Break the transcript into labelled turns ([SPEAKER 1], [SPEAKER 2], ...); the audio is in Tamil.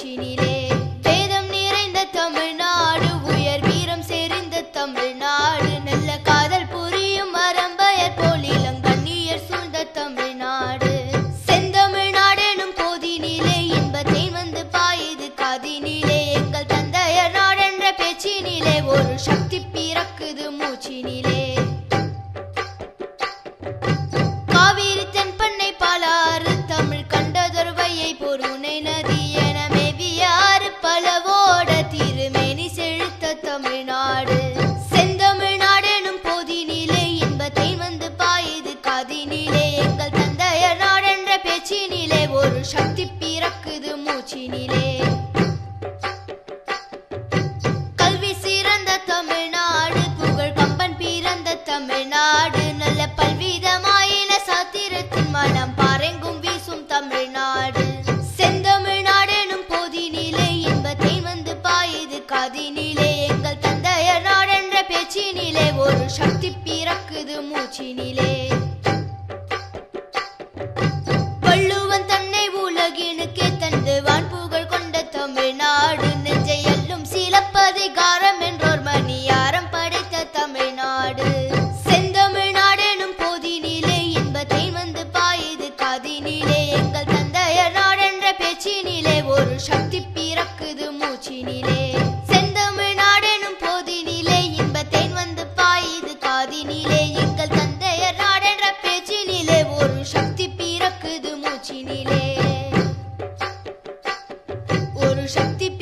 [SPEAKER 1] மூச்சினிலே வேதம் நிறைந்த தமிழ்நாடு உயர் வீரம் செறிந்த தமிழ்நாடு நல்ல காதல் புரியும் மரம்பயர் போல் இளங்கண்ணியர் சூழ்ந்த தமிழ்நாடு செந்தமிழ்நாடெனும் போதினிலே இன்பத்தை வந்து பாயுது காதினிலே எங்கள் தந்தையர் நாடென்ற பேச்சினிலே ஒரு சக்தி பிறக்குது மூச்சினிலே காவிரி தென்பண்ணை பாலாறு தமிழ் கண்டதொரு வையை பொருணை நதி என மேவியாறு பலவோட திருமேனி செழித்த தமிழ்நாடு செந்தமிழ்நாடெனும் போதினிலே இன்பத்தை வந்து பாயுது காதினிலே எங்கள் தந்தையர் நாடென்ற பேச்சினிலே ஒரு சக்தி பிறக்குது மூச்சினிலே கல்வி சிறந்த தமிழ்நாடு புகழ் கம்பன் பிறந்த தமிழ்நாடு நல்ல பல்விதமாயின சாத்திரத்தின் மனம் பாரெங்கும் வீசும் தமிழ்நாடு செந்தமிழ்நாடெனும் போதினிலே இன்பத்தை வந்து பாயுது காதினிலே எங்கள் தந்தையர் நாடென்ற பேச்சினிலே ஒரு சக்தி பிறக்குது மூச்சினிலே வள்ளுவன் தன்னை உலகினுக்கே தந்து வான் புகழ் கொண்ட தமிழ்நாடு நெஞ்சை அள்ளும் சிலப்பதிகாரம் என்றோர் மணியாரம் படைத்த தமிழ்நாடு செந்தமிழ்நாடெனும் போதினிலே இன்பத்தை வந்து பாயுது காதினிலே எங்கள் தந்தையர் நாடென்ற பேச்சினிலே ஒரு சக்தி பிறக்குது மூச்சினிலே செந்தமிழ்நாடெனும் போதினிலே இன்பத்தை வந்து பாயுது காதினிலே எங்கள் தந்தையர் நாடென்ற பேச்சினிலே ஒரு சக்தி பிறக்குது மூச்சினிலே ஒரு சக்தி